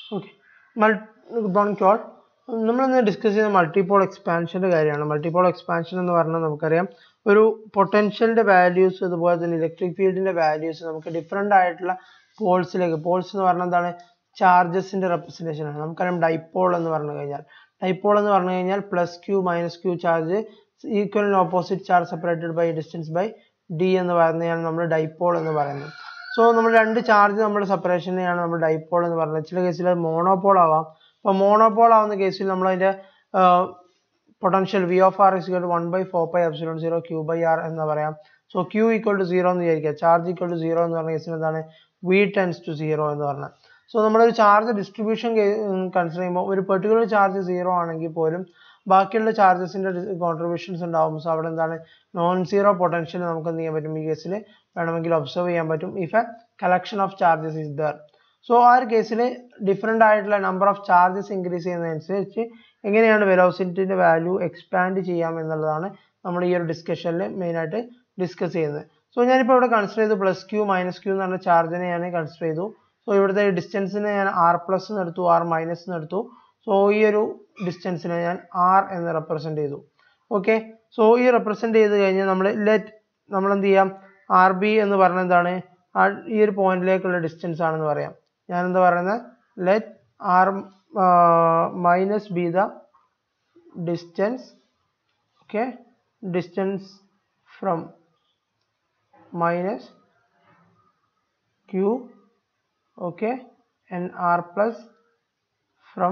okay മൾ good morning to all നമ്മളിന്ന് discuss ചെയ്യുന്ന മൾട്ടിപോൾ എക്സ്പാൻഷൻ്റെ കാര്യമാണ് മൾട്ടിപോൾ എക്സ്പാൻഷൻ എന്ന് പറഞ്ഞാൽ നമുക്കറിയാം ഒരു പൊട്ടൻഷ്യലിൻ്റെ വാല്യൂസ് അതുപോലെ തന്നെ ഇലക്ട്രിക് ഫീൽഡിൻ്റെ വാല്യൂസ് നമുക്ക് ഡിഫറെൻ്റ് ആയിട്ടുള്ള പോൾസിലേക്ക് പോൾസ് എന്ന് പറഞ്ഞാൽ എന്താണ് ചാർജസിൻ്റെ റെപ്രസെൻറ്റേഷൻ ആണ് നമുക്കറിയാം ഡൈപോൾ എന്ന് പറഞ്ഞു കഴിഞ്ഞാൽ ഡൈപോൾ എന്ന് പറഞ്ഞു കഴിഞ്ഞാൽ plus q minus q charge equal opposite charge separated by distance by d എന്ന് പറയുന്നതാണ് നമ്മൾ ഡൈപോൾ എന്ന് പറയുന്നത് സോ നമ്മൾ രണ്ട് ചാർജ് നമ്മുടെ സെപ്പറേഷനെയാണ് നമ്മൾ ഡൈപോൾ എന്ന് പറയുന്നത് ചില കേസിൽ മോണോപോൾ ആവാം അപ്പോൾ മോണോപോൾ ആവുന്ന കേസിൽ നമ്മൾ അതിൻ്റെ potential v of r is one by four by epsilon zero q by r എന്ന് പറയാം so q equal to zero എന്ന് വിചാരിക്കുക ചാർജ് ഈക്വൽ ടു സീറോ എന്ന് പറഞ്ഞ കേസിൽ എന്താണ് വി ടെൻസ് ടു സീറോ എന്ന് പറഞ്ഞാൽ സോ നമ്മളൊരു ചാർജ് ഡിസ്ട്രിബ്യൂഷൻ കൺസിഡർ ചെയ്യുമ്പോൾ ഒരു പെർട്ടിക്കുലർ ചാർജ് സീറോ ആണെങ്കിൽ പോലും ബാക്കിയുള്ള ചാർജസിൻ്റെ കോൺട്രിബ്യൂഷൻസ് ഉണ്ടാവും സോ അവിടെ എന്താണ് നോൺ സീറോ പൊട്ടൻഷ്യൽ നമുക്ക് എന്ത് ചെയ്യാൻ പറ്റും ഈ കേസിൽ വേണമെങ്കിൽ ഒബ്സർവ് ചെയ്യാൻ പറ്റും if a collection of charges is there so ആ ഒരു കേസിൽ ഡിഫറെൻ്റ് ആയിട്ടുള്ള നമ്പർ ഓഫ് ചാർജസ് ഇൻക്രീസ് ചെയ്യുന്നതനുസരിച്ച് എങ്ങനെയാണ് വെലോസിറ്റിൻ്റെ വാല്യൂ എക്സ്പാൻഡ് ചെയ്യാം എന്നുള്ളതാണ് നമ്മൾ ഈ ഒരു ഡിസ്കഷനിൽ മെയിനായിട്ട് ഡിസ്കസ് ചെയ്യുന്നത് സോ ഞാനിപ്പോൾ ഇവിടെ കൺസിഡർ ചെയ്തു പ്ലസ് ക്യൂ മൈനസ് ക്യൂ എന്ന് പറഞ്ഞ ചാർജിനെ ഞാൻ കൺസിഡർ ചെയ്തു സോ ഇവിടുത്തെ ഡിസ്റ്റൻസിനെ ഞാൻ ആർ പ്ലസ് എന്ന് എടുത്തു ആർ മൈനസ് എന്ന് എടുത്തു സോ ഈ ഒരു ഡിസ്റ്റൻസിനെ ഞാൻ ആർ എന്ന് റെപ്രസെൻറ്റ് ചെയ്തു ഓക്കെ സോ ഈ റെപ്രസെൻറ്റ് ചെയ്ത് കഴിഞ്ഞാൽ നമ്മൾ ലെറ്റ് നമ്മൾ എന്ത് ചെയ്യാം ആർ ബി എന്ന് പറഞ്ഞ എന്താണ് ഈ ഒരു പോയിന്റിലേക്കുള്ള ഡിസ്റ്റൻസ് ആണെന്ന് പറയാം ഞാൻ എന്താ പറയുന്നത് let r minus b the distance okay distance from minus q okay and r plus from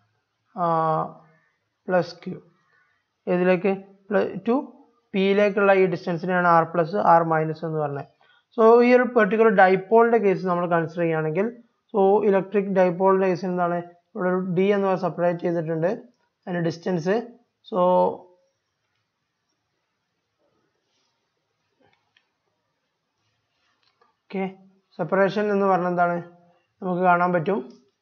plus q ഇതിലേക്ക് ടു പിയിലേക്കുള്ള ഈ ഡിസ്റ്റൻസിനെയാണ് ആർ പ്ലസ് ആർ മൈനസ് എന്ന് പറഞ്ഞത് സോ ഈ ഒരു പെർട്ടിക്കുലർ ഡൈപോളിൻ്റെ കേസ് നമ്മൾ കൺസിഡർ ചെയ്യുകയാണെങ്കിൽ സോ ഇലക്ട്രിക് ഡൈപോളിൻ്റെ കേസിൽ എന്താണ് ഇവിടെ ഒരു ഡി എന്ന് പറഞ്ഞ സെപ്പറേറ്റ് ചെയ്തിട്ടുണ്ട് അതിൻ്റെ ഡിസ്റ്റൻസ് സോ ഓക്കെ സെപ്പറേഷൻ എന്ന് പറഞ്ഞാൽ എന്താണ് നമുക്ക് കാണാൻ പറ്റും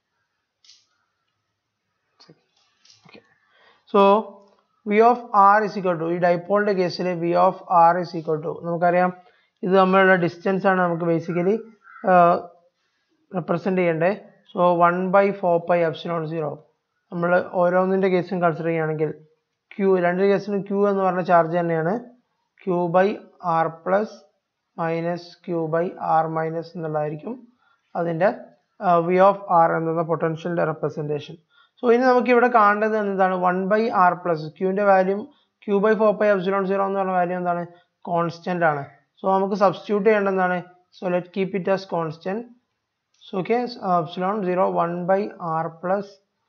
so v of r is equal to ഈ ഡൈപോളിൻ്റെ കേസിൽ v of r is equal to നമുക്കറിയാം ഇത് നമ്മളുടെ ഡിസ്റ്റൻസ് ആണ് നമുക്ക് ബേസിക്കലി റെപ്രസെൻ്റ് ചെയ്യേണ്ടത് so one by four by epsilon zero നമ്മൾ ഓരോന്നിൻ്റെ കേസും കൺസിഡർ ചെയ്യുകയാണെങ്കിൽ ക്യൂ രണ്ട് കേസിലും ക്യൂ എന്ന് പറഞ്ഞ ചാർജ് തന്നെയാണ് q by r plus minus q by r minus എന്നുള്ളതായിരിക്കും അതിൻ്റെ വി ഓഫ് ആർ എന്ന പൊട്ടൻഷ്യലിൻ്റെ റെപ്രസെൻറ്റേഷൻ സോ ഇനി നമുക്ക് ഇവിടെ കാണേണ്ടത് എന്താണ് വൺ ബൈ ആർ പ്ലസ് ക്യൂവിൻ്റെ value q by four by epsilon zero എന്ന് പറഞ്ഞ വാല്യൂ എന്താണ് കോൺസ്റ്റൻ്റ് ആണ് സോ നമുക്ക് സബ്സ്റ്റിറ്റ്യൂട്ട് ചെയ്യേണ്ടത് എന്താണ് so let keep it as constant so okay epsilon 0 1 by r plus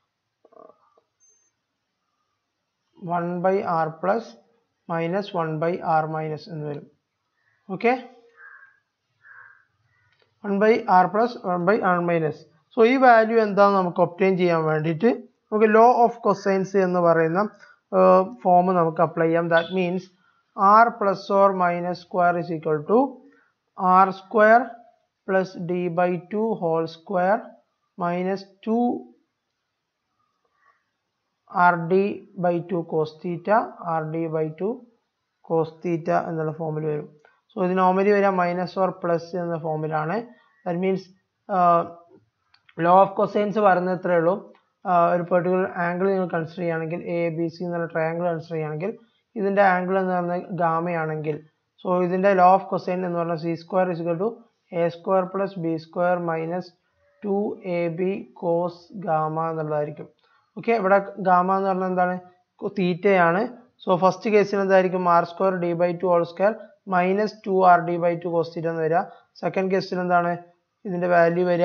1 by r plus minus 1 by r minus എന്ന് വരും okay one by r plus one by r minus so ഈ value എന്താണെന്ന് നമുക്ക് obtain ചെയ്യാൻ വേണ്ടിയിട്ട് നമുക്ക് law of cosines എന്ന് പറയുന്ന ഫോം നമുക്ക് അപ്ലൈ ചെയ്യാം that means r plus or minus square is equal to r square plus d by 2 whole square minus 2 rd by 2 cos theta rd by 2 cos theta എന്നുള്ള ഫോമിൽ വരും so ഇത് normally വരാം minus or plus എന്ന ഫോമിലാണ് that means law of cosines പറയുന്നത് ഇത്രയേ ഉള്ളൂ ഒരു പെർട്ടിക്കുലർ ആംഗിൾ നിങ്ങൾ കൺസിഡർ ചെയ്യുകയാണെങ്കിൽ എ ബി സി എന്നുള്ള ട്രയാങ്കിൾ കൺസിഡർ ചെയ്യുകയാണെങ്കിൽ ഇതിൻ്റെ ആംഗിൾ എന്ന് പറയുന്നത് ഗാമയാണെങ്കിൽ സോ ഇതിൻ്റെ ലോ ഓഫ് കൊസൈൻ എന്ന് പറഞ്ഞാൽ c square is to a square plus b square minus two a b cos gamma എന്നുള്ളതായിരിക്കും ഓക്കെ ഇവിടെ ഗാമ എന്ന് പറഞ്ഞാൽ എന്താണ് തീറ്റയാണ് സോ ഫസ്റ്റ് കേസിൽ എന്തായിരിക്കും r square d by two whole square minus two r d by two cos theta എന്ന് വരിക സെക്കൻഡ് കേസിൽ എന്താണ് ഇതിൻ്റെ വാല്യൂ വരിക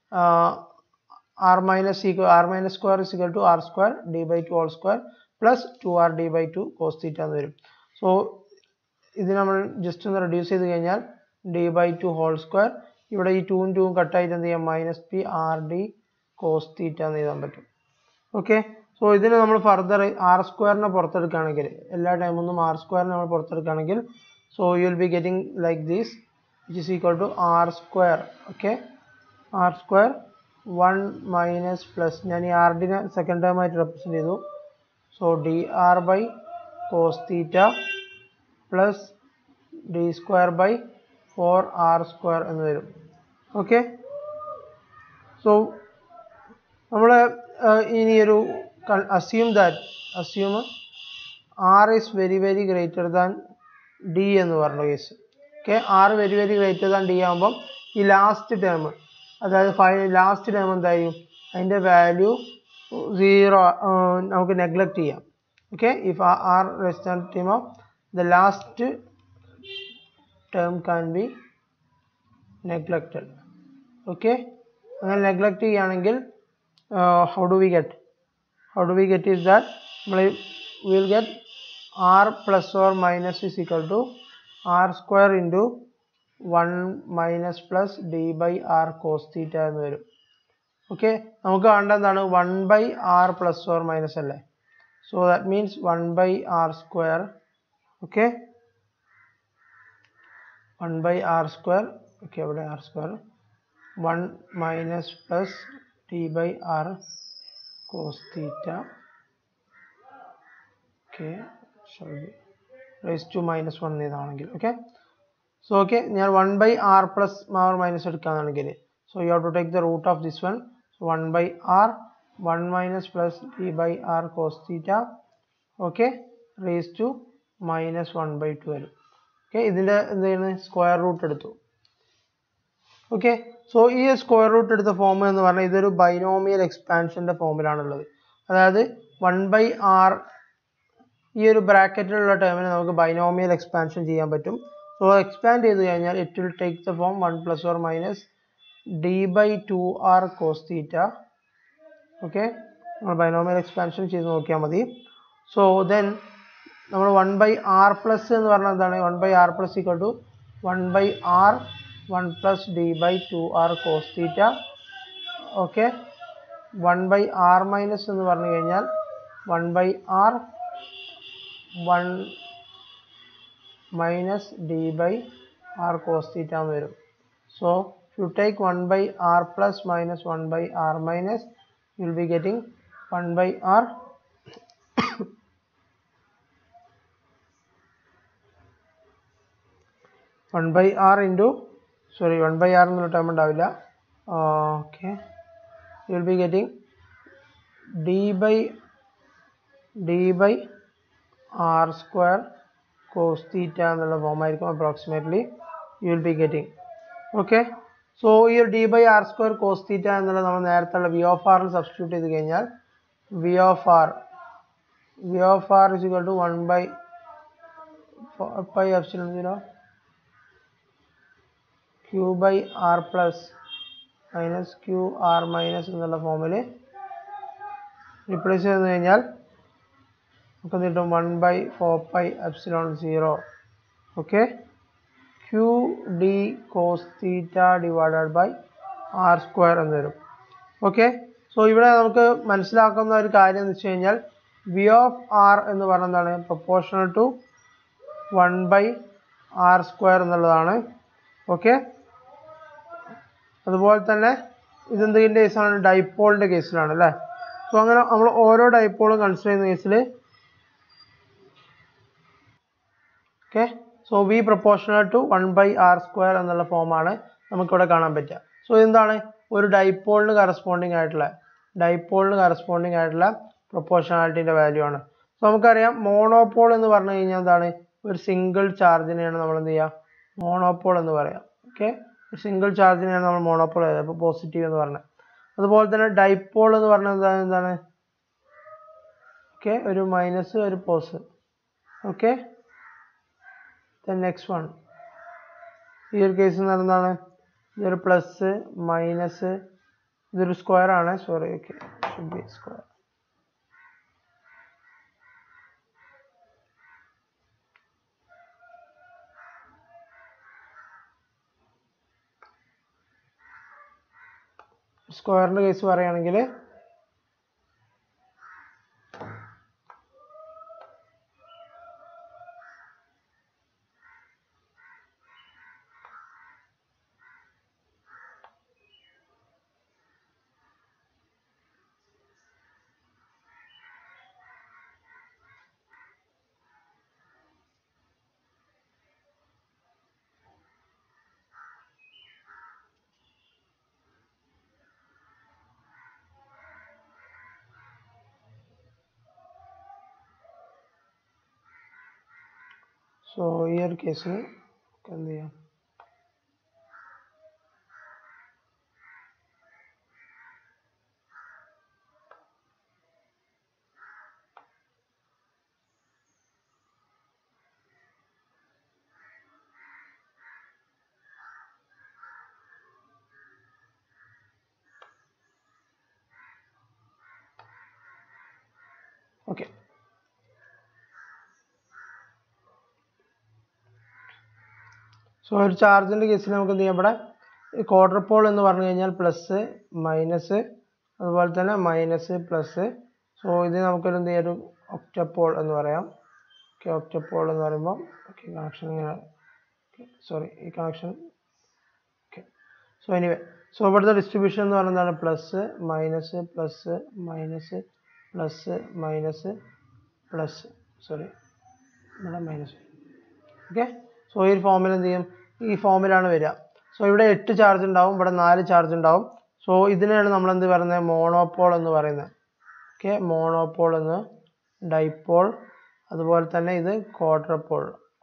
r minus equal r minus square is equal to r square d by two whole square plus two r d by two cos theta എന്ന് വരും so ഇത് നമ്മൾ ജസ്റ്റ് ഒന്ന് റെഡ്യൂസ് ചെയ്ത് കഴിഞ്ഞാൽ d by two whole square ഇവിടെ ഈ ടൂവും ടൂവും കട്ടായിട്ട് എന്ത് ചെയ്യാം minus p r d cos theta എന്ന് എഴുതാൻ പറ്റും ഓക്കെ സോ ഇതിന് നമ്മൾ ഫർദർ ആർ സ്ക്വയറിനെ പുറത്തെടുക്കുകയാണെങ്കിൽ എല്ലാ ടൈമിൽ നിന്നും ആർ സ്ക്വയറിനെ നമ്മൾ പുറത്തെടുക്കുകയാണെങ്കിൽ so you will be getting like this which is equal to r square okay r square one minus plus ഞാൻ ഈ ആർ ഡിനെ സെക്കൻഡ് ടേം ആയിട്ട് റെപ്രസെൻറ്റ് ചെയ്തു so d r by cos theta plus d square by four r square എന്ന് വരും okay so നമ്മൾ ഇനി ഒരു assume that assume r is very very greater than d എന്ന് പറഞ്ഞ കേസ് okay r very very greater than d ആകുമ്പം ഈ ലാസ്റ്റ് ടേം അതായത് ഫൈവ് ലാസ്റ്റ് ടേം എന്തായിരിക്കും അതിൻ്റെ വാല്യൂ സീറോ നമുക്ക് നെഗ്ലക്റ്റ് ചെയ്യാം okay if r rest team of the last term can be neglected okay അങ്ങനെ നെഗ്ലക്റ്റ് ചെയ്യുകയാണെങ്കിൽ how do we get how do we get is that നമ്മൾ will get r plus or minus is equal to r square into one minus plus d by r cos theta എന്ന് വരും ഓക്കെ നമുക്ക് വേണ്ട എന്താണ് one by r plus or minus അല്ലേ so that means one by r square okay one by r square okay അവിടെ r square one minus plus t by r cos theta okay raise to minus one ഇതാണെങ്കിൽ okay so okay ഞാൻ one by r plus r minus എടുക്കുകയാണെങ്കിൽ so you have to take the root of this one one by r one minus plus t by r cos theta okay raise to minus one by two വരും okay ഇതിൻ്റെ എന്ത് ചെയ്യുന്നത് square root എടുത്തു okay so ഈ square root എടുത്ത form എന്ന് പറഞ്ഞാൽ ഇതൊരു ബൈനോമിയൽ എക്സ്പാൻഷൻ്റെ ഫോമിലാണുള്ളത് അതായത് വൺ ബൈ ആർ ഈ ഒരു ബ്രാക്കറ്റിലുള്ള ടേമിന് നമുക്ക് ബൈനോമിയൽ എക്സ്പാൻഷൻ ചെയ്യാൻ പറ്റും സോ എക്സ്പാൻഡ് ചെയ്ത് കഴിഞ്ഞാൽ it will take the form one plus or minus d by two r cos theta okay നമ്മൾ ബൈനോമിയൽ എക്സ്പാൻഷൻ ചെയ്ത് നോക്കിയാൽ മതി സോ ദെൻ നമ്മൾ വൺ ബൈ ആർ പ്ലസ് എന്ന് പറഞ്ഞാൽ എന്താണ് one by r plus equal to one by r one plus d by two r cos theta okay one by r minus എന്ന് പറഞ്ഞു കഴിഞ്ഞാൽ one by r one minus d by r cos theta എന്ന് വരും so you take one by r plus minus one by r minus you will be getting one by r one by r into sorry one by r എന്നുള്ള term ഉണ്ടാവില്ല okay you will be getting d by d by r square cos theta എന്നുള്ള form ആയിരിക്കും approximately you will be getting okay so ഈ ഒരു d by r square cos theta എന്നുള്ളത് നമ്മൾ നേരത്തെ ഉള്ള വി ഓഫ് ആറിൽ സബ്സ്റ്റിറ്റ്യൂട്ട് ചെയ്ത് കഴിഞ്ഞാൽ v of r v of r is equal to one by four by epsilon zero q by r plus minus q r minus എന്നുള്ള ഫോമിൽ replace ചെയ്ത് കഴിഞ്ഞാൽ നമുക്ക് കിട്ടും one by four pi epsilon zero okay q d cos theta divided by r square എന്ന് വരും okay so ഇവിടെ നമുക്ക് മനസ്സിലാക്കുന്ന ഒരു കാര്യം എന്ന് വെച്ച് കഴിഞ്ഞാൽ വി ഓഫ് ആർ എന്ന് പറയുന്നത് എന്താണ് proportional to one by r square എന്നുള്ളതാണ് ഓക്കെ അതുപോലെ തന്നെ ഇതെന്തിൻ്റെ കേസാണ് ഡൈപ്പോളിൻ്റെ കേസിലാണ് അല്ലേ സോ അങ്ങനെ നമ്മൾ ഓരോ ഡൈപ്പോളും കൺസിഡർ ചെയ്യുന്ന കേസിൽ okay so v proportional to one by r square എന്നുള്ള ഫോമാണ് നമുക്കിവിടെ കാണാൻ പറ്റുക സോ എന്താണ് ഒരു ഡൈപ്പോളിന് കറസ്പോണ്ടിങ് ആയിട്ടുള്ള ഡൈപ്പോളിന് കറസ്പോണ്ടിങ് ആയിട്ടുള്ള പ്രൊപ്പോർഷണാലിറ്റിൻ്റെ വാല്യൂ ആണ് സോ നമുക്കറിയാം മോണോപോൾ എന്ന് പറഞ്ഞു കഴിഞ്ഞാൽ എന്താണ് ഒരു സിംഗിൾ ചാർജിനെയാണ് നമ്മൾ എന്ത് ചെയ്യുക മോണോപോൾ എന്ന് പറയാം ഓക്കെ സിംഗിൾ ചാർജിനെയാണ് നമ്മൾ മോണോപോൾ ചെയ്തത് അപ്പോൾ പോസിറ്റീവ് എന്ന് പറഞ്ഞത് അതുപോലെ തന്നെ ഡൈപോൾ എന്ന് പറഞ്ഞാൽ എന്താണ് എന്താണ് ഓക്കെ ഒരു മൈനസ് ഒരു പോസ് ഓക്കെ നെക്സ്റ്റ് വൺ ഈ ഒരു കേസ് എന്ന് എന്താണ് ഇതൊരു പ്ലസ് മൈനസ് ഇതൊരു സ്ക്വയർ ആണ് sorry okay should be square സ്ക്വയറിൻ്റെ കേസ് പറയുകയാണെങ്കിൽ സോ ഈ ഒരു കേസിൽ നമുക്ക് എന്ത് ചെയ്യാം ഓക്കെ സോ ഒരു ചാർജിൻ്റെ കേസിൽ നമുക്ക് എന്ത് ചെയ്യാം ഇവിടെ ക്വാർട്ടർ പോൾ എന്ന് പറഞ്ഞു കഴിഞ്ഞാൽ പ്ലസ് മൈനസ് അതുപോലെ തന്നെ മൈനസ് പ്ലസ് സോ ഇത് നമുക്കൊരു എന്ത് ചെയ്യാം ഒരു ഒക്ടപ്പോൾ എന്ന് പറയാം ഓക്കെ ഒക്ടപ്പോൾ എന്ന് പറയുമ്പോൾ ഓക്കെ കണക്ഷൻ ഇങ്ങനെ സോറി ഈ connection okay so anyway so ഇവിടുത്തെ ഡിസ്ട്രിബ്യൂഷൻ എന്ന് പറയുന്നതാണ് plus minus plus minus plus minus plus sorry ഇവിടെ മൈനസ് ഓക്കെ സോ ഈ ഫോമിൽ എന്ത് ചെയ്യും ഈ ഫോമിലാണ് വരിക സോ ഇവിടെ എട്ട് ചാർജ് ഉണ്ടാവും ഇവിടെ നാല് ചാർജ് ഉണ്ടാവും സോ ഇതിനെയാണ് നമ്മൾ എന്ത് പറയുന്നത് മോണോപോൾ എന്ന് പറയുന്നത് ഓക്കെ മോണോപോൾ എന്ന് ഡൈപോൾ അതുപോലെ തന്നെ ഇത് ക്വാഡ്രപോൾ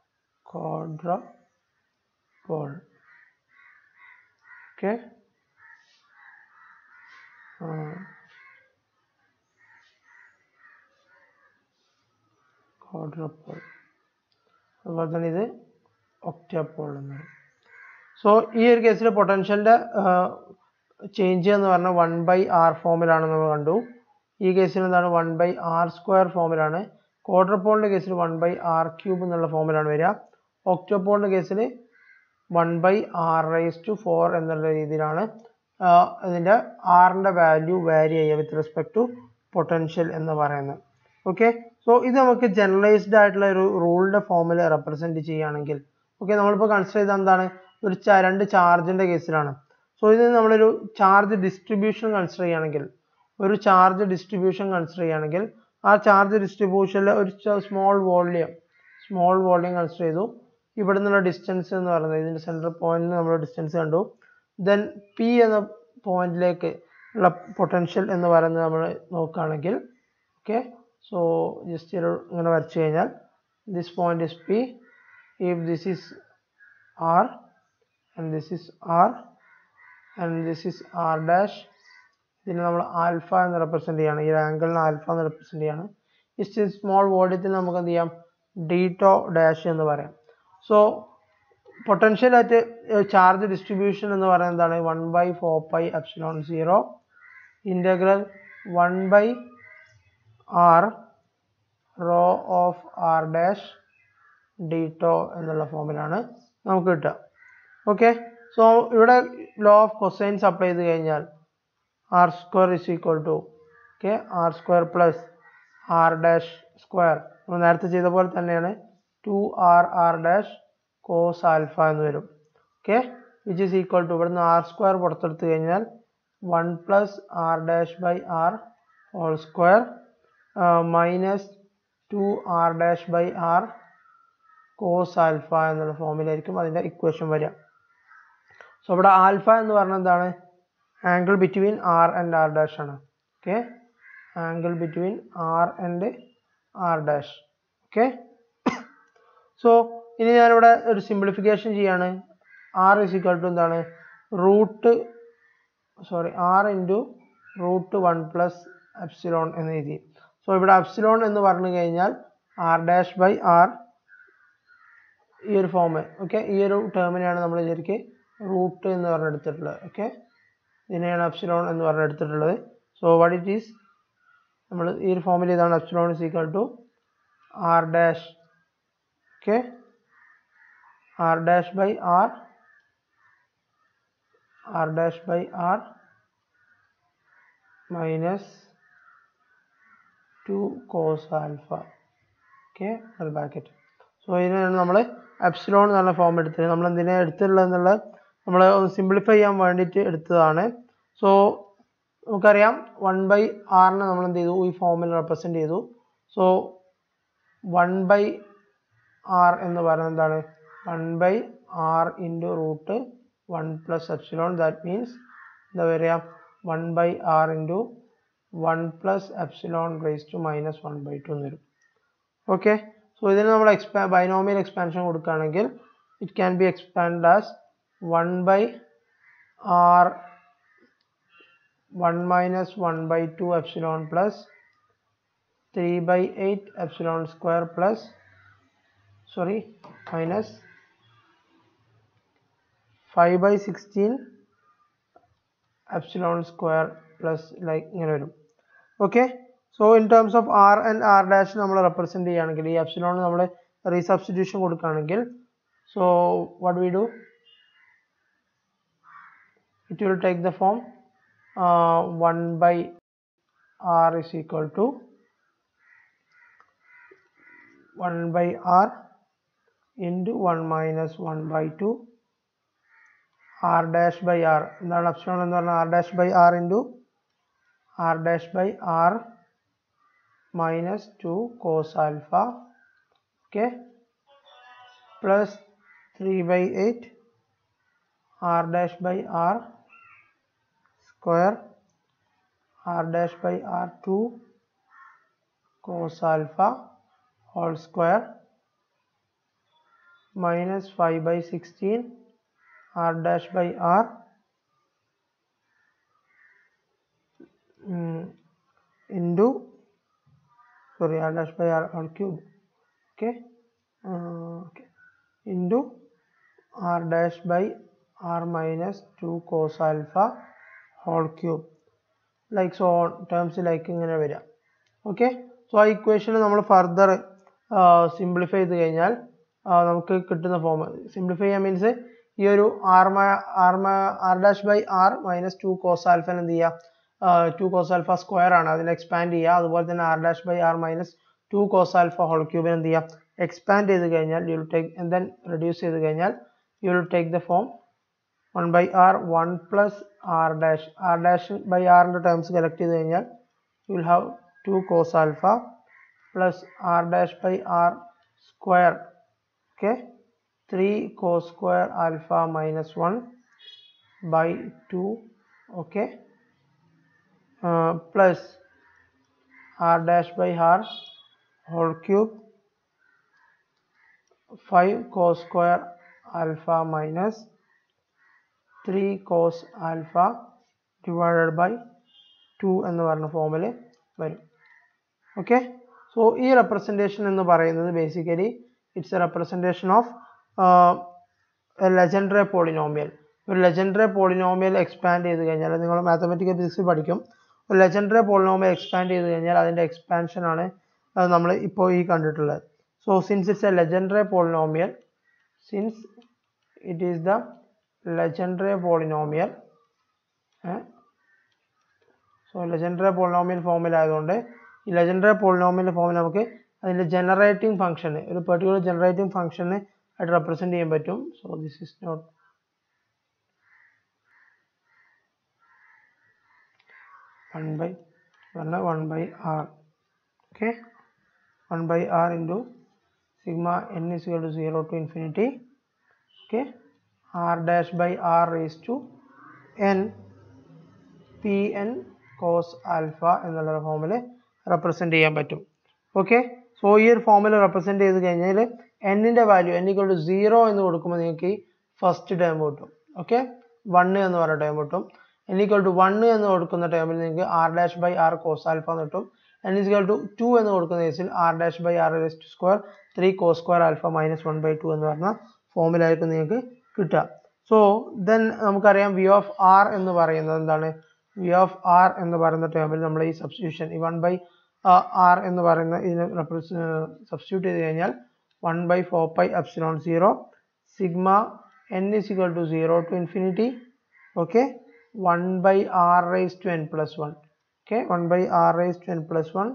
ക്വാഡ്രപോൾ ഓക്കെ ക്വാഡ്രപോൾ അതുപോലെ തന്നെ ഇത് ഒക്ടപോൾ എന്ന് പറയും സോ ഈ ഒരു കേസിൽ പൊട്ടൻഷ്യലിൻ്റെ ചേഞ്ച് എന്ന് പറഞ്ഞാൽ വൺ ബൈ ആർ ഫോമിലാണ് നമ്മൾ കണ്ടു ഈ കേസിൽ എന്താണ് വൺ ബൈ ആർ സ്ക്വയർ ഫോമിലാണ് ക്വാഡ്രപോളിൻ്റെ കേസിൽ വൺ ബൈ ആർ ക്യൂബ് എന്നുള്ള ഫോമിലാണ് വരിക ഒക്ടോപോളിൻ്റെ കേസിൽ one by r raise to four എന്നുള്ള രീതിയിലാണ് ഇതിൻ്റെ ആറിൻ്റെ വാല്യൂ വാരി ചെയ്യുക വിത്ത് റെസ്പെക്ട് ടു പൊട്ടൻഷ്യൽ എന്ന് പറയുന്നത് ഓക്കെ സോ ഇത് നമുക്ക് ജനറലൈസ്ഡ് ആയിട്ടുള്ള ഒരു റൂളിൻ്റെ ഫോമിൽ റെപ്രസെൻറ്റ് ചെയ്യുകയാണെങ്കിൽ ഓക്കെ നമ്മളിപ്പോൾ കൺസിഡർ ചെയ്ത എന്താണ് ഒരു ച- രണ്ട് ചാർജിൻ്റെ കേസിലാണ് സോ ഇത് നമ്മളൊരു ചാർജ് ഡിസ്ട്രിബ്യൂഷൻ കൺസിഡർ ചെയ്യുകയാണെങ്കിൽ ഒരു ചാർജ് ഡിസ്ട്രിബ്യൂഷൻ കൺസിഡർ ചെയ്യുകയാണെങ്കിൽ ആ ചാർജ് ഡിസ്ട്രിബ്യൂഷനിൽ ഒരു small volume small volume consider ചെയ്തു ഇവിടെ നിന്നുള്ള ഡിസ്റ്റൻസ് എന്ന് പറയുന്നത് ഇതിൻ്റെ സെൻട്രൽ പോയിന്റിൽ നമ്മൾ ഡിസ്റ്റൻസ് കണ്ടു ദെൻ പി എന്ന പോയിന്റിലേക്ക് ഉള്ള പൊട്ടൻഷ്യൽ എന്ന് പറയുന്നത് നമ്മൾ നോക്കുകയാണെങ്കിൽ ഓക്കെ സോ ജസ്റ്റ് ഒരു ഇങ്ങനെ വരച്ചു കഴിഞ്ഞാൽ this point is p if this is r and this is r and this is r dash ഇതിനെ നമ്മൾ ആൽഫ എന്ന് റെപ്രസെന്റ് ചെയ്യാണ് ഈ ആംഗിളിനെ ആൽഫ എന്ന് റെപ്രസെന്റ് ചെയ്യാണ് ഇസ്റ്റ് സ്മോൾ വോളിയത്തിൽ നമുക്ക് എന്ത് ചെയ്യാം ഡീറ്റോ ഡാഷ് എന്ന് പറയാം സോ പൊട്ടൻഷ്യൽ ആയിട്ട് ചാർജ് ഡിസ്ട്രിബ്യൂഷൻ എന്ന് പറയുന്നത് എന്താണ് one by four pi epsilon zero integral one by r rho of r dash d tau എന്നുള്ള ഫോമിലാണ് നമുക്ക് കിട്ടുക ഓക്കെ സോ ഇവിടെ ലോ ഓഫ് കൊസൈൻസ് അപ്ലൈ ചെയ്ത് കഴിഞ്ഞാൽ r square is equal to okay r square plus r dash square നമ്മൾ നേരത്തെ ചെയ്ത പോലെ തന്നെയാണ് two r r dash cos alpha എന്ന് വരും okay which is equal to ഇവിടുന്ന് ആർ സ്ക്വയർ പുറത്തെടുത്ത് കഴിഞ്ഞാൽ one plus r dash by r whole square minus two r dash by r cos alpha എന്നുള്ള ഫോമിലായിരിക്കും അതിൻ്റെ ഇക്വേഷൻ വരിക സോ ഇവിടെ ആൽഫ എന്ന് പറഞ്ഞാൽ എന്താണ് angle between r and r dash ആണ് okay angle between r and r dash okay so ഇനി ഞാനിവിടെ ഒരു സിംപ്ലിഫിക്കേഷൻ ചെയ്യാണ് ആർ ഇസ് ഈക്വൽ ടു എന്താണ് root sorry r into root one plus epsilon എന്ന് എഴുതി സോ ഇവിടെ എപ്സിലോൺ എന്ന് പറഞ്ഞു കഴിഞ്ഞാൽ ആർ ഡാഷ് ബൈ ആർ ഈ ഒരു ഫോം ഓക്കെ ഈ ഒരു ടേമിനെയാണ് നമ്മൾ ശരിക്കും റൂട്ട് എന്ന് പറഞ്ഞെടുത്തിട്ടുള്ളത് ഓക്കെ ഇതിനെയാണ് എപ്സിലോൺ എന്ന് പറഞ്ഞെടുത്തിട്ടുള്ളത് സോ വാട്ട് ഇറ്റ് ഈസ് നമ്മൾ ഈ ഒരു ഫോമിൽ ഇതാണ് epsilon is equal to r dash okay r dash by r r dash by r minus two cos alpha okay bracket so ഇതിനാണ് നമ്മൾ എപ്സിലോൺ എന്ന് പറഞ്ഞ ഫോം എടുത്തത് നമ്മൾ എന്തിനാണ് എടുത്തിട്ടുള്ളത് എന്നുള്ളത് നമ്മൾ ഒന്ന് സിംപ്ലിഫൈ ചെയ്യാൻ വേണ്ടിയിട്ട് എടുത്തതാണ് സോ നമുക്കറിയാം വൺ ബൈ ആറിനെ നമ്മൾ എന്ത് ചെയ്തു ഈ ഫോമിൽ റെപ്രസെൻറ്റ് ചെയ്തു സോ വൺ ബൈ ആർ എന്ന് പറയുന്നത് എന്താണ് one by r into root one plus epsilon that means എന്താ പറയുക one by r into one plus epsilon raise to minus one by two എന്ന് വരും ഓക്കെ സോ ഇതിന് നമ്മൾ എക്സ്പാ ബൈനോമിയൽ എക്സ്പാൻഷൻ കൊടുക്കുകയാണെങ്കിൽ it can be expand as one by r one minus one by two epsilon plus three by eight epsilon square plus sorry minus five by sixteen epsilon square plus like ഇങ്ങനെ വരും okay so in terms of r and r dash നമ്മൾ represent ചെയ്യുകയാണെങ്കിൽ ഈ epsilon നമ്മൾ resubstitution കൊടുക്കുകയാണെങ്കിൽ so what we do it will take the form uh, 1 by r is equal to 1 by r into 1 minus 1 by 2 r dash by r എന്താണ് epsilon എന്ന് പറഞ്ഞാൽ r dash by r into r dash by r minus 2 cos alpha okay plus 3 by 8 r dash by r square r dash by r2 cos alpha whole square minus 5 by 16 r dash by r mm, into sorry r dash by r whole cube okay uh, okay into r dash by r minus 2 cos alpha whole cube like so on terms like ഇങ്ങനെ വരിക okay so ആ equation നമ്മൾ further simplify ചെയ്ത് കഴിഞ്ഞാൽ ആ, നമുക്ക് കിട്ടുന്ന form simplify ചെയ്യാൻ മീൻസ് ഈ ഒരു r r r dash by r minus two cos alpha എന്ത് ചെയ്യുക ടു കോസ് ആൽഫ സ്ക്വയർ ആണ് അതിനെ എക്സ്പാൻഡ് ചെയ്യുക അതുപോലെ തന്നെ r dash by r minus two cos alpha whole ക്യൂബിന് എന്ത് ചെയ്യുക എക്സ്പാൻഡ് ചെയ്ത് കഴിഞ്ഞാൽ you will take then reduce ചെയ്ത് കഴിഞ്ഞാൽ you will take the form 1 by r 1 plus r dash r dash by r ന്റെ ടേംസ് കളക്ട് ചെയ്ത് കഴിഞ്ഞാൽ you will have 2 cos alpha plus r dash by r square okay 3 cos square alpha minus 1 by 2 okay uh, plus r dash by r whole cube 5 cos square alpha minus 3 cos alpha divided by 2 എന്ന് പറഞ്ഞ ഫോമിൽ വരും okay so ഈ representation എന്ന് പറയുന്നത് basically it's a representation of legendary polynomial ഒരു legendary polynomial expand ചെയ്ത് കഴിഞ്ഞാൽ നിങ്ങൾ മാത്തമെറ്റിക്കൽ ഫിസിക്സ് പഠിക്കും ഒരു ലെജൻഡറി പോളിനോമിയൽ എക്സ്പാൻഡ് ചെയ്ത് കഴിഞ്ഞാൽ അതിൻ്റെ എക്സ്പാൻഷൻ ആണ് നമ്മൾ ഇപ്പോൾ ഈ കണ്ടിട്ടുള്ളത് so since it's a legendary polynomial since it is the legendary polynomial so legendary polynomial ഫോമിലായതുകൊണ്ട് ഈ ലെജൻഡറി പോളിനോമിയൽ ഫോമിൽ നമുക്ക് അതിൻ്റെ ജനറേറ്റിംഗ് ഫംഗ്ഷന് ഒരു പെർട്ടിക്കുലർ ജനറേറ്റിംഗ് ഫംഗ്ഷന് ആയിട്ട് റെപ്രസെൻറ്റ് ചെയ്യാൻ പറ്റും so this is not one by പറഞ്ഞ one by r okay one by r into sigma n is to zero to infinity okay r dash by r raised to n p n cos alpha എന്നുള്ള ഫോമിൽ represent ചെയ്യാൻ പറ്റും okay so ഈ ഒരു ഫോമിൽ represent ചെയ്ത് കഴിഞ്ഞാൽ എന്നിൻ്റെ value n equal to zero എന്ന് കൊടുക്കുമ്പോൾ നിങ്ങൾക്ക് ഈ ഫസ്റ്റ് ടേം കിട്ടും ഓക്കെ വണ്ണ് എന്ന് പറഞ്ഞ ടേം കിട്ടും n ഈക്വൽ ടു വണ്ണ് എന്ന് കൊടുക്കുന്ന ടേമിൽ നിങ്ങൾക്ക് r dash by r cos alpha എന്ന് കിട്ടും n ഈക്വൽ ടു ടു എന്ന് കൊടുക്കുന്ന കേസിൽ r dash by r raised square three cos square alpha minus one by two എന്ന് പറഞ്ഞ ഫോമിലായിരിക്കും നിങ്ങൾക്ക് കിട്ടുക സോ ദെൻ നമുക്കറിയാം വി ഓഫ് ആർ എന്ന് പറയുന്നത് എന്താണ് വി ഓഫ് ആർ എന്ന് പറയുന്ന ടേമിൽ നമ്മൾ ഈ സബ്സ്റ്റിറ്റ്യൂഷൻ ഈ വൺ ബൈ ആർ എന്ന് പറയുന്ന ഇതിനെ സബ്സ്റ്റിറ്റ്യൂട്ട് ചെയ്ത് കഴിഞ്ഞാൽ one by four pi epsilon zero sigma n is equal to zero to infinity okay one by r raise to n plus one okay one by r raise to n plus one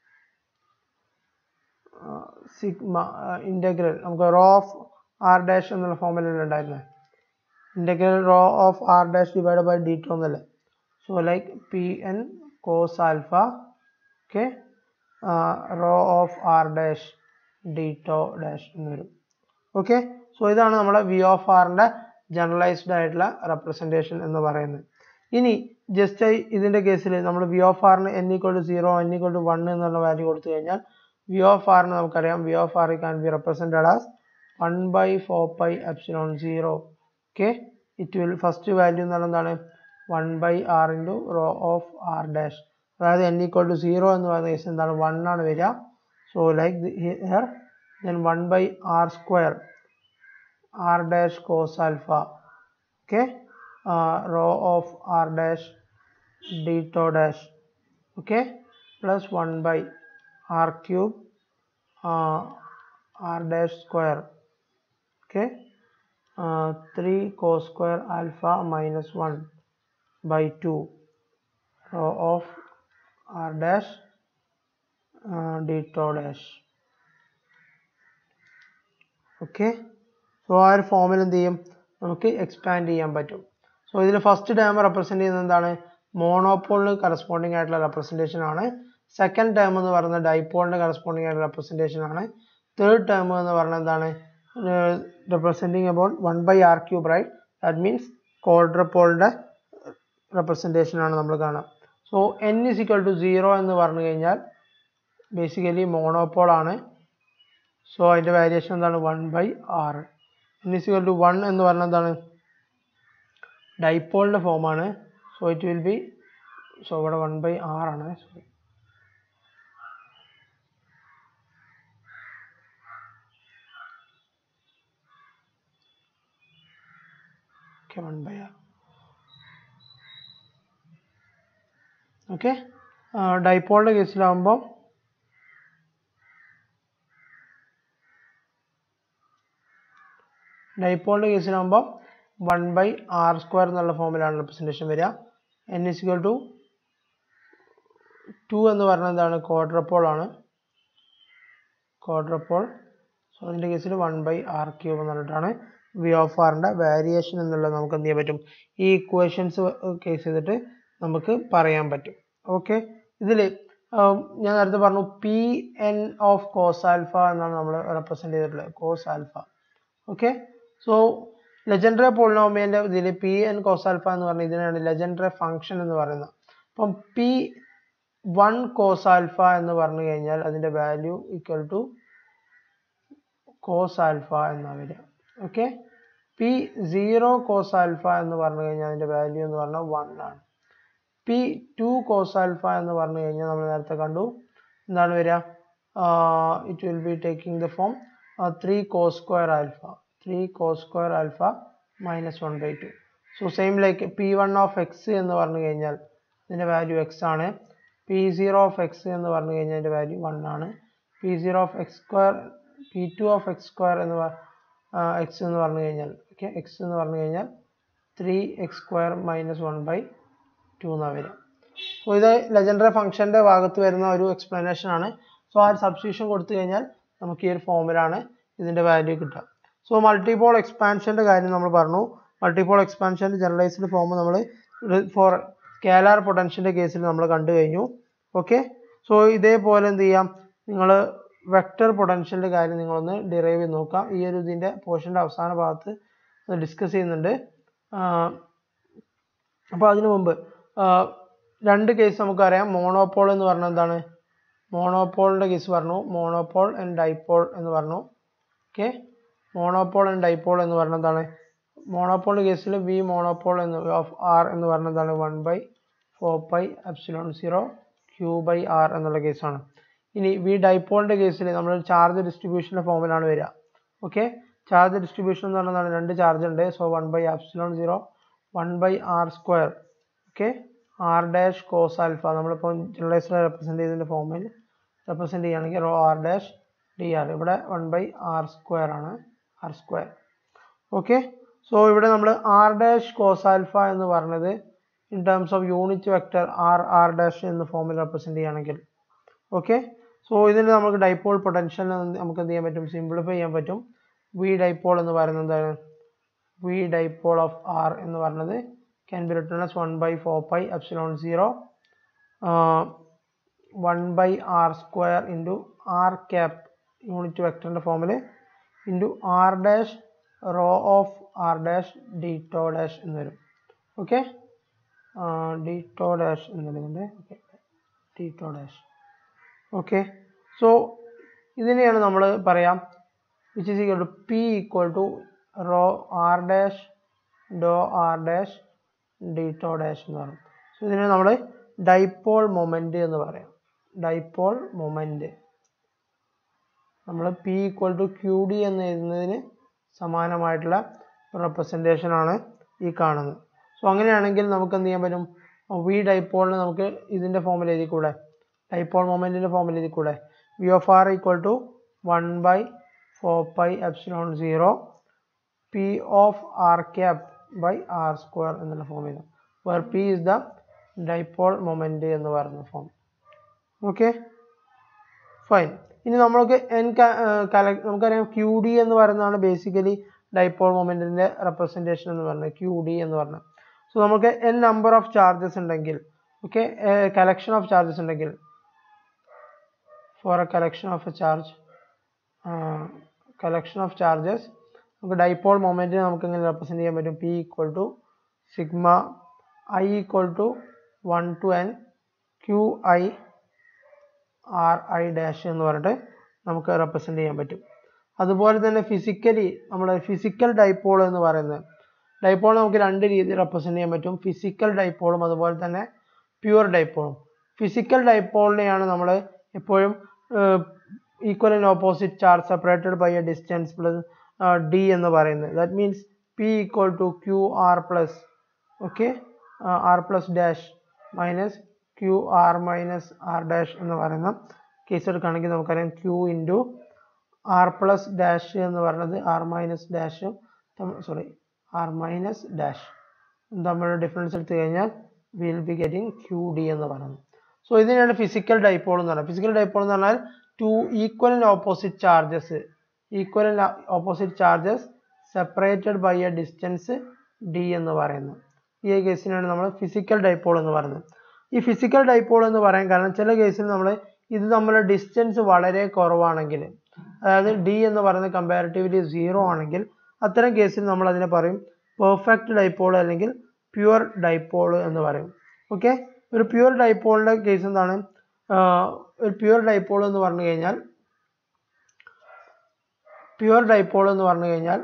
sigma integral നമുക്ക് rho of r dash എന്നുള്ള ഫോമിലല്ലേ ഉണ്ടായിരുന്നത് integral rho of r dash divide by d tau എന്നല്ലേ so like p n cos alpha okay rho of r dash d tau dash എന്ന് വരും okay so ഇതാണ് നമ്മുടെ v of ആറിൻ്റെ generalised ആയിട്ടുള്ള റെപ്രസെൻറ്റേഷൻ എന്ന് പറയുന്നത് ഇനി ജസ്റ്റ് ഇതിൻ്റെ കേസിൽ നമ്മൾ വി ഓഫ് ആറിന് n equal to zero n equal to one എന്നുള്ള വാല്യൂ കൊടുത്തു കഴിഞ്ഞാൽ വി ഓഫ് ആറിന് നമുക്കറിയാം v of r can be represented as one by four pi epsilon zero okay it will first value എന്ന് പറയുന്നത് എന്താണ് one by r into rho of r dash അതായത് n equal to zero എന്ന് പറയുന്ന case എന്താണ് one ആണ് വരിക so like here then one by r square r dash cos alpha okay rho of r dash d tau dash okay plus 1 by r cube uh, r dash square okay uh, 3 cos square alpha minus 1 by 2 row of r dash uh, d tau dash okay so ആ ഒരു ഫോമിൽ എന്ത് ചെയ്യും നമുക്ക് expand ചെയ്യാൻ പറ്റും so ഇതിൽ first term represent ചെയ്യുന്നത് എന്താണ് മോണോപോളിന് കറസ്പോണ്ടിങ് ആയിട്ടുള്ള റെപ്രസെൻറ്റേഷൻ ആണ് സെക്കൻഡ് ടേം എന്ന് പറയുന്നത് ഡൈപോളിന് കറസ്പോണ്ടിങ് ആയിട്ടുള്ള റെപ്രസെൻറ്റേഷൻ ആണ് തേർഡ് ടേം എന്ന് പറയുന്നത് എന്താണ് representing about one by r cube right that means ക്വാഡ്രപ്പോളിൻ്റെ റെപ്രസെൻറ്റേഷൻ ആണ് നമ്മൾ കാണുക so n is equal to zero എന്ന് പറഞ്ഞു കഴിഞ്ഞാൽ ബേസിക്കലി മോണോപോൾ ആണ് സോ അതിൻ്റെ വാരിയേഷൻ എന്താണ് one by r n is equal to one എന്ന് പറഞ്ഞാൽ എന്താണ് ഡൈപോളിൻ്റെ ഫോമാണ് so it will B so ഇവിടെ വൺ ബൈ ആർ ആണ് sorry okay one by r okay ഡൈപോളിൻ്റെ കേസിലാകുമ്പോൾ ഡൈപോളിൻ്റെ കേസിലാകുമ്പോൾ വൺ ബൈ ആർ സ്ക്വയർ എന്നുള്ള ഫോമിലാണ് റെപ്രസെൻറ്റേഷൻ വരിക എൻ ഇസിക്വൽ ടു ടു എന്ന് പറഞ്ഞാൽ എന്താണ് ക്വാഡ്രപ്പോൾ ആണ് ക്വാഡ്രപ്പോൾ സോ അതിൻ്റെ കേസിൽ വൺ ബൈ ആർ ക്യൂബ് എന്ന് പറഞ്ഞിട്ടാണ് വി ഓഫ് ആറിൻ്റെ വാരിയേഷൻ എന്നുള്ളത് നമുക്ക് എന്ത് ചെയ്യാൻ പറ്റും ഈ ഇക്വേഷൻസ് കേസ് ചെയ്തിട്ട് നമുക്ക് പറയാൻ പറ്റും ഓക്കെ ഇതിൽ ഞാൻ നേരത്തെ പറഞ്ഞു p n of cos alpha എന്നാണ് നമ്മൾ റെപ്രസെൻറ്റ് ചെയ്തിട്ടുള്ളത് cos alpha okay so legendary പോളിനോമിയൻ്റെ ഇതിൽ പി എൻ കോസ് ആൽഫ എന്ന് പറഞ്ഞ ഇതിനാണ് ലെജൻഡറി ഫംഗ്ഷൻ എന്ന് പറയുന്നത് അപ്പം പി വൺ കോസ് ആൽഫ എന്ന് പറഞ്ഞു കഴിഞ്ഞാൽ അതിൻ്റെ value equal to cos alpha എന്നാണ് വരിക okay p zero cos alpha എന്ന് പറഞ്ഞു കഴിഞ്ഞാൽ അതിൻ്റെ വാല്യൂ എന്ന് പറഞ്ഞാൽ വൺ ആണ് പി ടു കോസ് ആൽഫ എന്ന് പറഞ്ഞു കഴിഞ്ഞാൽ നമ്മൾ നേരത്തെ കണ്ടു എന്താണ് വരിക it will be taking the form three cos square alpha three cos square alpha minus one by two so same like p one of x എന്ന് പറഞ്ഞു കഴിഞ്ഞാൽ ഇതിൻ്റെ വാല്യൂ എക്സ് ആണ് പി സീറോ ഓഫ് എക്സ് എന്ന് പറഞ്ഞു കഴിഞ്ഞാൽ അതിൻ്റെ value one ആണ് p zero of x square p two of x square എന്ന് എക്സ് എന്ന് പറഞ്ഞു കഴിഞ്ഞാൽ ഓക്കെ എക്സ് എന്ന് പറഞ്ഞു കഴിഞ്ഞാൽ three x square minus one by two എന്നാണ് വരിക സോ ഇത് ലെജൻഡറി ഫംഗ്ഷൻ്റെ ഭാഗത്ത് വരുന്ന ഒരു എക്സ്പ്ലനേഷൻ ആണ് സോ ആ ഒരു സബ്സ്റ്റിറ്റ്യൂഷൻ കൊടുത്തു കഴിഞ്ഞാൽ നമുക്ക് ഈ ഒരു ഫോമിലാണ് ഇതിൻ്റെ വാല്യൂ കിട്ടുക സോ മൾട്ടിപോൾ എക്സ്പാൻഷൻ്റെ കാര്യം നമ്മൾ പറഞ്ഞു മൾട്ടിപോൾ എക്സ്പാൻഷൻ്റെ ജനറലൈസ്ഡ് ഫോം നമ്മൾ ഫോർ സ്കേലാർ പൊട്ടൻഷ്യൻ്റെ കേസിൽ നമ്മൾ കണ്ടു കഴിഞ്ഞു ഓക്കെ സോ ഇതേപോലെ എന്ത് ചെയ്യാം നിങ്ങൾ വെക്റ്റർ പൊട്ടൻഷ്യലിൻ്റെ കാര്യം നിങ്ങളൊന്ന് ഡിറൈവ് ചെയ്ത് നോക്കാം ഈ ഒരു ഇതിൻ്റെ പോർഷൻ്റെ അവസാന ഭാഗത്ത് ഡിസ്കസ് ചെയ്യുന്നുണ്ട് അപ്പോൾ അതിനു മുമ്പ് രണ്ട് കേസ് നമുക്കറിയാം മോണോപോൾ എന്ന് പറഞ്ഞാൽ എന്താണ് മോണോപോളിൻ്റെ കേസ് പറഞ്ഞു മോണോപോൾ ആൻഡ് ഡൈപോൾ എന്ന് പറഞ്ഞു ഓക്കെ മോണോപോൾ ആൻഡ് ഡൈപോൾ എന്ന് പറഞ്ഞാൽ എന്താണ് മോണോപോളിൻ്റെ കേസിൽ വി മോണോപോൾ എന്ന് ഓഫ് ആർ എന്ന് പറഞ്ഞാൽ എന്താണ് one by four pi epsilon zero q by r എന്നുള്ള കേസാണ് ഇനി വി ഡൈപോളിൻ്റെ കേസിൽ നമ്മൾ ചാർജ് ഡിസ്ട്രിബ്യൂഷൻ്റെ ഫോമിലാണ് വരിക ഓക്കെ ചാർജ് ഡിസ്ട്രിബ്യൂഷൻ എന്ന് പറഞ്ഞാൽ രണ്ട് ചാർജ് ഉണ്ട് so one by epsilon zero one by r square okay r dash cos alpha നമ്മളിപ്പോൾ ജനറലൈസ്ഡ് റെപ്രസെൻറ്റ് ചെയ്തതിൻ്റെ ഫോമിൽ റെപ്രസെൻറ്റ് ചെയ്യുകയാണെങ്കിൽ rho r dash d r ഇവിടെ വൺ ബൈ ആർ സ്ക്വയർ ആണ് ആർ സ്ക്വയർ ഓക്കെ സോ ഇവിടെ നമ്മൾ r dash cos alpha എന്ന് പറഞ്ഞത് in terms of unit vector r r dash എന്ന ഫോമിൽ റെപ്രസെൻറ്റ് ചെയ്യുകയാണെങ്കിൽ ഓക്കെ സോ ഇതിന് നമുക്ക് ഡൈപോൾ പൊട്ടൻഷ്യൽ നമുക്ക് എന്ത് ചെയ്യാൻ പറ്റും സിംപ്ലിഫൈ ചെയ്യാൻ പറ്റും വി ഡൈപോൾ എന്ന് പറയുന്നത് എന്താണ് വി ഡൈപോൾ ഓഫ് ആർ എന്ന് പറയുന്നത് can be written as one by four pi epsilon zero one by r square into r cap unit വെക്ടറിൻ്റെ ഫോമിൽ into r dash rho of r dash d tau dash എന്ന് വരും okay d tau dash എന്ന് വരുന്നുണ്ട് okay d tau dash okay so ഇതിനെയാണ് നമ്മൾ പറയാം which is equal to p equal to rho r dash ഡോ ആർ ഡാഷ് ഡിറ്റോ ഡാഷ് എന്ന് പറയും സോ ഇതിനെ നമ്മൾ ഡൈപോൾ മൊമെന്റ് എന്ന് പറയാം ഡൈപോൾ മൊമെന്റ് നമ്മൾ p equal to q d എന്ന് എഴുതുന്നതിന് സമാനമായിട്ടുള്ള റെപ്രസെൻറ്റേഷൻ ആണ് ഈ കാണുന്നത് സോ അങ്ങനെയാണെങ്കിൽ നമുക്ക് എന്ത് ചെയ്യാൻ പറ്റും വി ഡൈപോളിന് നമുക്ക് ഇതിൻ്റെ ഫോമിൽ എഴുതിക്കൂടെ ഡൈപോൾ മൊമെൻറ്റിൻ്റെ ഫോമിൽ എഴുതിക്കൂടെ V of R equal to one by four pi epsilon zero P of R cap by r square എന്നുള്ള ഫോമിൽ where P is the dipole moment എന്ന് പറയുന്ന ഫോം ഓക്കെ ഫൈൻ ഇനി നമ്മൾക്ക് എൻ നമുക്കറിയാം ക്യു ഡി എന്ന് പറയുന്നതാണ് ബേസിക്കലി ഡൈപോൾ മൊമെൻറ്റിൻ്റെ റെപ്രസെൻറ്റേഷൻ എന്ന് പറയുന്നത് ക്യു ഡി എന്ന് പറഞ്ഞത് സോ നമുക്ക് എൻ നമ്പർ ഓഫ് ചാർജസ് ഉണ്ടെങ്കിൽ ഓക്കെ കളക്ഷൻ ഓഫ് ചാർജസ് ഉണ്ടെങ്കിൽ for a collection of a charge collection of charges നമുക്ക് ഡൈപോൾ മൊമെൻറ്റിനെ നമുക്ക് എങ്ങനെ റെപ്രസെൻറ്റ് ചെയ്യാൻ പറ്റും p equal to sigma i equal to one to N q i r i dash എന്ന് പറഞ്ഞിട്ട് നമുക്ക് റെപ്രസെൻറ്റ് ചെയ്യാൻ പറ്റും അതുപോലെ തന്നെ ഫിസിക്കലി നമ്മുടെ ഫിസിക്കൽ ഡൈപോൾ എന്ന് പറയുന്നത് ഡൈപോൾ നമുക്ക് രണ്ട് രീതിയിൽ റെപ്രസെൻറ്റ് ചെയ്യാൻ പറ്റും ഫിസിക്കൽ ഡൈപോളും അതുപോലെ തന്നെ പ്യുവർ ഡൈപോളും ഫിസിക്കൽ ഡൈപോളിനെയാണ് നമ്മൾ എപ്പോഴും equal and opposite charge separated by a distance plus d എന്ന് പറയുന്നത് that means p equal to q r plus okay r plus dash minus q r minus r dash എന്ന് പറയുന്ന case എടുക്കുകയാണെങ്കിൽ നമുക്കറിയാം q into r plus dash എന്ന് പറയുന്നത് r minus ഡാഷും sorry r minus dash തമ്മിലുള്ള ഡിഫറൻസ് എടുത്തു കഴിഞ്ഞാൽ will be getting q d എന്ന് പറയുന്നത് സോ ഇതിനാണ് ഫിസിക്കൽ ഡൈപോൾ എന്ന് പറയുന്നത് ഫിസിക്കൽ ഡൈപോൾ എന്ന് പറഞ്ഞാൽ two equal and opposite charges equal and opposite charges separated by a distance d എന്ന് പറയുന്നത് ഈ കേസിനാണ് നമ്മൾ ഫിസിക്കൽ ഡൈപോൾ എന്ന് പറയുന്നത് ഈ ഫിസിക്കൽ ഡൈപോൾ എന്ന് പറയാൻ കാരണം ചില കേസിൽ നമ്മൾ ഇത് തമ്മിലുള്ള ഡിസ്റ്റൻസ് വളരെ കുറവാണെങ്കിൽ അതായത് ഡി എന്ന് പറയുന്നത് കമ്പാരിറ്റീവ്ലി സീറോ ആണെങ്കിൽ അത്തരം കേസിൽ നമ്മൾ അതിനെ പറയും പെർഫെക്റ്റ് ഡൈപോൾ അല്ലെങ്കിൽ പ്യുവർ ഡൈപോൾ എന്ന് പറയും ഓക്കെ ഒരു പ്യുവർ ഡൈപോളിൻ്റെ കേസ് എന്താണ് ഒരു പ്യുവർ ഡൈപോൾ എന്ന് പറഞ്ഞു കഴിഞ്ഞാൽ പ്യുവർ ഡൈപോൾ എന്ന് പറഞ്ഞു കഴിഞ്ഞാൽ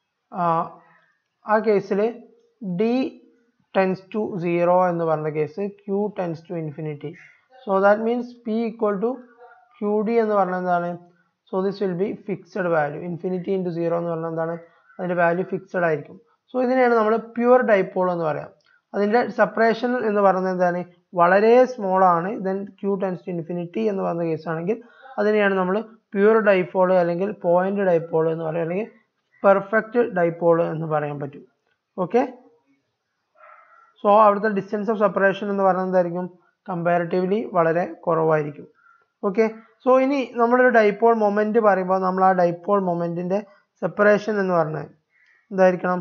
ആ കേസിൽ ഡി ടെൻസ് ടു സീറോ എന്ന് പറഞ്ഞ case q tends to infinity so that means p equal to q d എന്ന് പറഞ്ഞാൽ എന്താണ് so this will be fixed value infinity into zero എന്ന് പറഞ്ഞാൽ എന്താണ് അതിൻ്റെ വാല്യൂ ഫിക്സഡ് ആയിരിക്കും സോ ഇതിനെയാണ് നമ്മൾ പ്യുവർ ഡൈപോൾ എന്ന് പറയാം അതിൻ്റെ സെപ്പറേഷൻ എന്ന് പറയുന്നത് എന്താണ് വളരെ സ്മോൾ ആണ് then q tends to infinity എന്ന് പറയുന്ന കേസ് ആണെങ്കിൽ അതിനെയാണ് നമ്മൾ പ്യുവർ ഡൈപോൾ അല്ലെങ്കിൽ പോയിന്റ് ഡൈപോൾ എന്ന് പറയുക അല്ലെങ്കിൽ പെർഫെക്റ്റ് ഡൈപോൾ എന്ന് പറയാൻ പറ്റും ഓക്കെ സോ അവിടുത്തെ ഡിസ്റ്റൻസ് ഓഫ് സെപ്പറേഷൻ എന്ന് പറയുന്നത് എന്തായിരിക്കും കമ്പാരിറ്റീവ്ലി വളരെ കുറവായിരിക്കും ഓക്കെ സോ ഇനി നമ്മളൊരു ഡൈപോൾ മൊമെന്റ് പറയുമ്പോൾ നമ്മൾ ആ ഡൈപോൾ മൊമെന്റിന്റെ സെപ്പറേഷൻ എന്ന് പറഞ്ഞാൽ എന്തായിരിക്കണം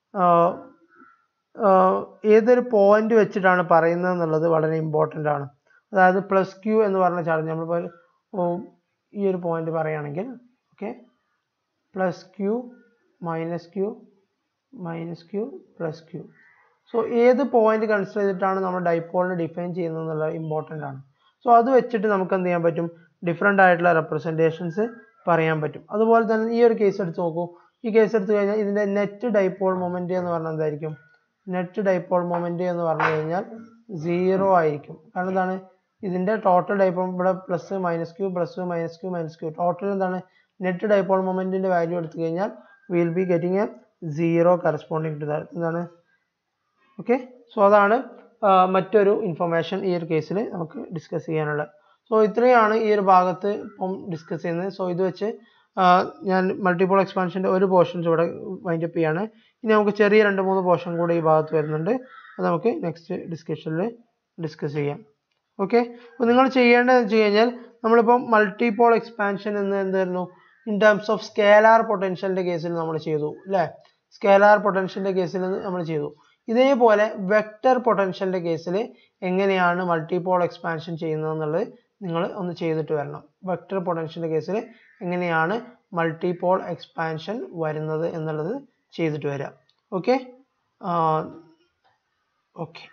ഏതൊരു പോയിന്റ് വെച്ചിട്ടാണ് പറയുന്നത് എന്നുള്ളത് വളരെ ഇമ്പോർട്ടൻ്റ് ആണ് അതായത് പ്ലസ് ക്യൂ എന്ന് പറഞ്ഞ ചാർജ് നമ്മളിപ്പോൾ ഈ ഒരു പോയിന്റ് പറയുകയാണെങ്കിൽ okay plus q minus q minus q plus q so ഏത് പോയിന്റ് കൺസിഡർ ചെയ്തിട്ടാണ് നമ്മൾ ഡൈപോളിനെ ഡിഫൈൻ ചെയ്യുന്നത് എന്നുള്ളത് ഇമ്പോർട്ടൻ്റ് ആണ് സോ അത് വെച്ചിട്ട് നമുക്ക് എന്ത് ചെയ്യാൻ പറ്റും ഡിഫറെൻ്റ് ആയിട്ടുള്ള റെപ്രസെൻറ്റേഷൻസ് പറയാൻ പറ്റും അതുപോലെ തന്നെ ഈ ഒരു കേസ് എടുത്ത് നോക്കൂ ഈ കേസ് എടുത്തു കഴിഞ്ഞാൽ ഇതിൻ്റെ നെറ്റ് ഡൈപോൾ മൊമെൻറ്റ് എന്ന് പറഞ്ഞാൽ എന്തായിരിക്കും നെറ്റ് ഡൈപോൾ മൊമെൻറ്റ് എന്ന് പറഞ്ഞു കഴിഞ്ഞാൽ സീറോ ആയിരിക്കും കാരണം എന്താണ് ഇതിൻ്റെ ടോട്ടൽ ഡൈപോൾ ഇവിടെ plus minus q plus minus q minus q total എന്താണ് നെറ്റ് ഡൈപോൾ മൊമെൻറ്റിൻ്റെ വാല്യൂ എടുത്തു കഴിഞ്ഞാൽ will be getting a zero corresponding to that എന്താണ് ഓക്കെ സോ അതാണ് മറ്റൊരു ഇൻഫർമേഷൻ ഈ ഒരു കേസിൽ നമുക്ക് ഡിസ്കസ് ചെയ്യാനുള്ളത് സോ ഇത്രയാണ് ഈ ഒരു ഭാഗത്ത് ഇപ്പം ഡിസ്കസ് ചെയ്യുന്നത് സോ ഇത് വെച്ച് ഞാൻ മൾട്ടിപ്പിൾ എക്സ്പാൻഷൻ്റെ ഒരു പോർഷൻസ് ഇവിടെ വൈൻഡ് അപ്പ് ചെയ്യാണ് ഇനി നമുക്ക് ചെറിയ രണ്ട് മൂന്ന് പോർഷൻ കൂടെ ഈ ഭാഗത്ത് വരുന്നുണ്ട് അത് നമുക്ക് നെക്സ്റ്റ് ഡിസ്കഷനിൽ ഡിസ്കസ് ചെയ്യാം ഓക്കെ അപ്പോൾ നിങ്ങൾ ചെയ്യേണ്ടത് വെച്ച് കഴിഞ്ഞാൽ നമ്മളിപ്പം മൾട്ടിപോൾ എക്സ്പാൻഷൻ എന്ന് എന്തായിരുന്നു ഇൻ ടേംസ് ഓഫ് സ്കേലാർ പൊട്ടൻഷ്യലിൻ്റെ കേസിൽ നമ്മൾ ചെയ്തു അല്ലേ സ്കേലാർ പൊട്ടൻഷ്യലിൻ്റെ കേസിൽ നമ്മൾ ചെയ്തു ഇതേപോലെ വെക്റ്റർ പൊട്ടൻഷ്യലിൻ്റെ കേസിൽ എങ്ങനെയാണ് മൾട്ടിപോൾ എക്സ്പാൻഷൻ ചെയ്യുന്നത് എന്നുള്ളത് നിങ്ങൾ ഒന്ന് ചെയ്തിട്ട് വരണം വെക്റ്റർ പൊട്ടൻഷ്യലിൻ്റെ കേസിൽ എങ്ങനെയാണ് മൾട്ടിപോൾ എക്സ്പാൻഷൻ വരുന്നത് എന്നുള്ളത് ചെയ്തിട്ട് വരാം ഓക്കെ ഓക്കെ